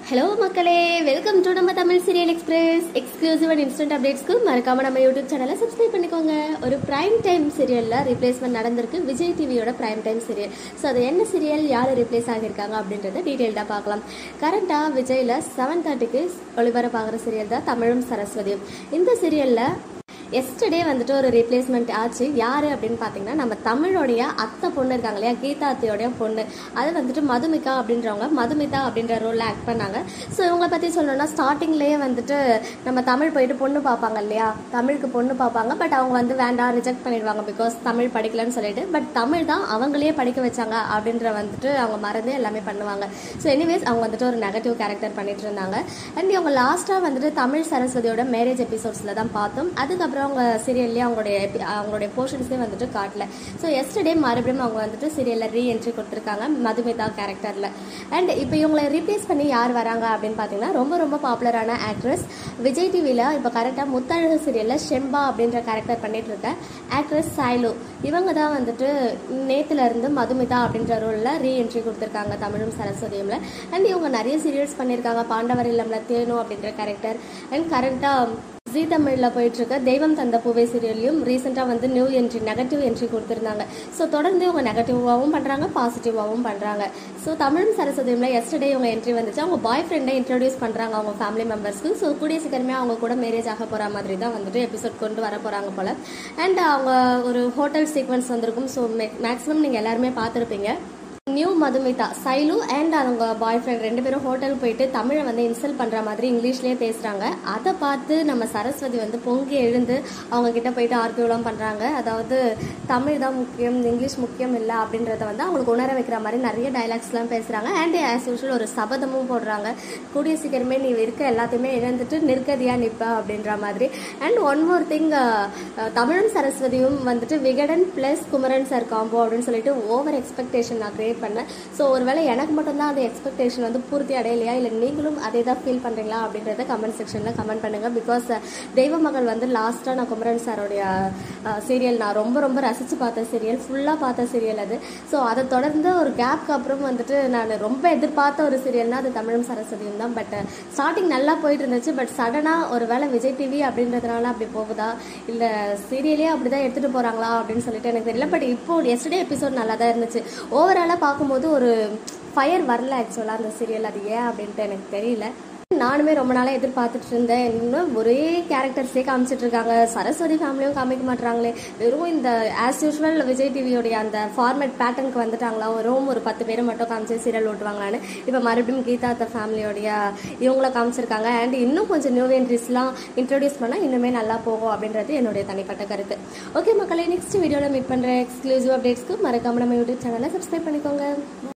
hello மக்களே welcome to நம்ம Tamil serial express exclusive and instant அப்டேட்ஸ்க்கு மறக்காம நம்ம யூடியூப் சேனலை சப்ஸ்கிரைப் பண்ணிக்கோங்க ஒரு பிரைம் டைம் சீரியலில் ரீப்ளேஸ்மெண்ட் நடந்திருக்கு விஜய் டிவியோட பிரைம் டைம் சீரியல் ஸோ அது என்ன சீரியல் யார் ரீப்ளேஸ் ஆகியிருக்காங்க அப்படின்றத டீட்டெயில்டாக பார்க்கலாம் கரண்ட்டாக விஜயில் செவன் தேர்ட்டிக்கு ஒளிபரப்பாகிற சீரியல் தான் தமிழும் சரஸ்வதியும் இந்த சீரியலில் எஸ்டர்டே வந்துட்டு ஒரு ரீப்ளேஸ்மெண்ட் ஆச்சு யார் அப்படின்னு பார்த்தீங்கன்னா நம்ம தமிழோடைய அத்தை பொண்ணு இருக்காங்க இல்லையா கீதா அத்தையோடைய பொண்ணு அது வந்துட்டு மதுமிகா அப்படின்றவங்க மதுமிதா அப்படின்ற ரோலில் ஆக்ட் பண்ணாங்க ஸோ இவங்களை பற்றி சொல்லணும்னா ஸ்டார்டிங்லேயே வந்துட்டு நம்ம தமிழ் போயிட்டு பொண்ணு பார்ப்பாங்க இல்லையா தமிழுக்கு பொண்ணு பார்ப்பாங்க பட் அவங்க வந்து வேண்டாம் ரிஜெக்ட் பண்ணிடுவாங்க பிகாஸ் தமிழ் படிக்கலன்னு சொல்லிட்டு பட் தமிழ் தான் அவங்களே படிக்க வச்சாங்க அப்படின்ற வந்துட்டு அவங்க மறந்து எல்லாமே பண்ணுவாங்க ஸோ எனிவேஸ் அவங்க வந்துட்டு ஒரு நெகட்டிவ் கேரக்டர் பண்ணிட்டு இருந்தாங்க அண்ட் இவங்க லாஸ்ட்டாக வந்துட்டு தமிழ் சரஸ்வதியோட மேரேஜ் எபிசோட்ஸில் தான் பார்த்தோம் அதுக்கப்புறம் அவங்க சீரியல்லே அவங்களுடைய epi- அவங்களுடைய போர்ஷன்ஸே வந்துட்டு காட்டல ஸோ எஸ்டர்டே மறுபடியும் அவங்க வந்துட்டு சீரியலில் ரீஎன்ட்ரி கொடுத்துருக்காங்க மதுமிதா கேரக்டரில் அண்ட் இப்போ இவங்களை ரீப்ளேஸ் பண்ணி யார் வராங்க அப்படின்னு பார்த்தீங்கன்னா ரொம்ப ரொம்ப பாப்புலரான ஆக்ட்ரஸ் விஜய் டிவியில் இப்போ கரெக்டாக முத்தழகு சீரியலில் ஷெம்பா அப்படின்ற கேரக்டர் பண்ணிட்டு இருக்க ஆக்ட்ரஸ் சாய்லு இவங்க தான் வந்துட்டு நேத்துல இருந்து மதுமிதா அப்படின்ற ரோலில் ரீஎன்ட்ரி கொடுத்துருக்காங்க தமிழும் சரஸ்வதியும்ல அண்ட் இவங்க நிறைய சீரியல்ஸ் பண்ணியிருக்காங்க பாண்டவர் இல்லம்ல தேனு அப்படின்ற கேரக்டர் அண்ட் கரெக்டாக ஜீ தமிழில் போயிட்டு இருக்க தெய்வம் தந்த பூவே சீரியல்லையும் ரீசெண்டாக வந்து நியூ என்ட்ரி நெகட்டிவ் என்ட்ரி கொடுத்துருந்தாங்க ஸோ தொடர்ந்து இவங்க நெகட்டிவாகவும் பண்ணுறாங்க பாசிட்டிவாகவும் பண்ணுறாங்க ஸோ தமிழும் சரஸ்வதியும்ல எஸ்டர்டே இவங்க என்ட்ரி வந்துச்சு அவங்க பாய் ஃப்ரெண்டை இன்ட்ரடியூஸ் பண்ணுறாங்க அவங்க ஃபேமிலி மெம்பர்ஸ்க்கு ஸோ கூடிய சீக்கிரமே அவங்க கூட மேரேஜ் ஆக போகிற மாதிரி தான் வந்துட்டு எபிசோட் கொண்டு வர போகிறாங்க போல் அண்ட் அவங்க ஒரு ஹோட்டல் சீக்வன்ஸ் வந்திருக்கும் ஸோ மேக்ஸிமம் நீங்கள் எல்லாருமே பார்த்துருப்பீங்க நியூ மதுமிதா சைலு அண்ட் அவங்க பாய் ஃப்ரெண்ட் ரெண்டு பேரும் ஹோட்டல் போயிட்டு தமிழை வந்து இன்சல்ட் பண்ணுற மாதிரி இங்கிலீஷ்லேயே பேசுகிறாங்க அதை பார்த்து நம்ம சரஸ்வதி வந்து பொங்கி எழுந்து அவங்க கிட்ட போயிட்டு ஆர்கியூலாம் பண்ணுறாங்க அதாவது தமிழ் தான் முக்கியம் இங்கிலீஷ் முக்கியம் இல்லை அப்படின்றத வந்து அவங்களுக்கு உணர வைக்கிற மாதிரி நிறைய டைலாக்ஸ்லாம் பேசுகிறாங்க அண்ட் ஆஸ் யூஷுவல் ஒரு சபதமும் போடுறாங்க கூடிய சீக்கிரமே நீ இருக்க எல்லாத்தையுமே இழந்துட்டு நிற்கதியாக நிற்ப அப்படின்ற மாதிரி அண்ட் ஒன் மோர் திங் தமிழும் சரஸ்வதியும் வந்துட்டு Vikatan plus Kumaran sir combo அப்படின்னு சொல்லிட்டு ஓவர் எக்ஸ்பெக்டேஷன் நான் கிரியேட் பண்ணேன் ஸோ ஒருவேளை எனக்கு மட்டும்தான் அந்த எக்ஸ்பெக்டேஷன் வந்து பூர்த்தி அடையலையா இல்லை நீங்களும் அதே தான் ஃபீல் பண்ணுறீங்களா அப்படின்றத கமெண்ட் செக்ஷனில் கமெண்ட் பண்ணுங்கள் பிகாஸ் தெய்வ மகள் வந்து லாஸ்ட்டாக நான் குமரன் சாரோடைய சீரியல் நான் ரொம்ப ரொம்ப ரசித்து பார்த்த சீரியல் ஃபுல்லாக பார்த்த சீரியல் அது ஸோ அதை தொடர்ந்து ஒரு கேப்க்கு அப்புறம் வந்துட்டு நான் ரொம்ப எதிர்பார்த்த ஒரு சீரியல்னா அது தமிழும் சரஸ்வதியும் தான் பட் ஸ்டார்டிங் நல்லா போயிட்டு இருந்துச்சு பட் சடனாக ஒரு வேளை விஜய் டிவி அப்படின்றதுனால அப்படி போகுதா இல்லை சீரியலே அப்படி தான் எடுத்துகிட்டு போகிறாங்களா அப்படின்னு சொல்லிட்டு எனக்கு தெரியல பட் இப்போ எஸ்டர்டே எபிசோட் நல்லா தான் இருந்துச்சு ஓவராலாக பார்க்கும்போது ஒரு ஃபயர் வரல ஆக்சுவலாக அந்த சீரியல் அது ஏன் அப்படின்ட்டு எனக்கு தெரியல நானுமே ரொம்ப நாளாக எதிர்பார்த்துட்டு இருந்தேன் இன்னும் ஒரே கேரக்டர்ஸே காமிச்சிட்டு இருக்காங்க சரஸ்வதி ஃபேமிலியும் காமிக்க மாட்டாங்களே வெறும் இந்த ஆஸ் யூஷுவல் விஜய் டிவியோடைய அந்த ஃபார்மேட் பேட்டர்னுக்கு வந்துட்டாங்களா வெறும் ஒரு பத்து பேரை மட்டும் காமிச்சு சீரியல் ஓட்டுவாங்களான்னு இப்போ மறுபடியும் கீதா அத்த ஃபேமிலியோடைய இவங்கள காமிச்சிருக்காங்க அண்ட் இன்னும் கொஞ்சம் நியூ என்ட்ரிஸ்லாம் இன்ட்ரடியூஸ் பண்ணால் இன்னுமே நல்லா போகும் அப்படின்றது என்னுடைய தனிப்பட்ட கருத்து ஓகே மக்களே நெக்ஸ்ட் வீடியோவில் மீட் பண்ணுற எக்ஸ்க்ளூசிவ் அப்டேட்ஸ்க்கு மறக்காம நம்ம யூடியூப் சேனலை சப்ஸ்கிரைப் பண்ணிக்கோங்க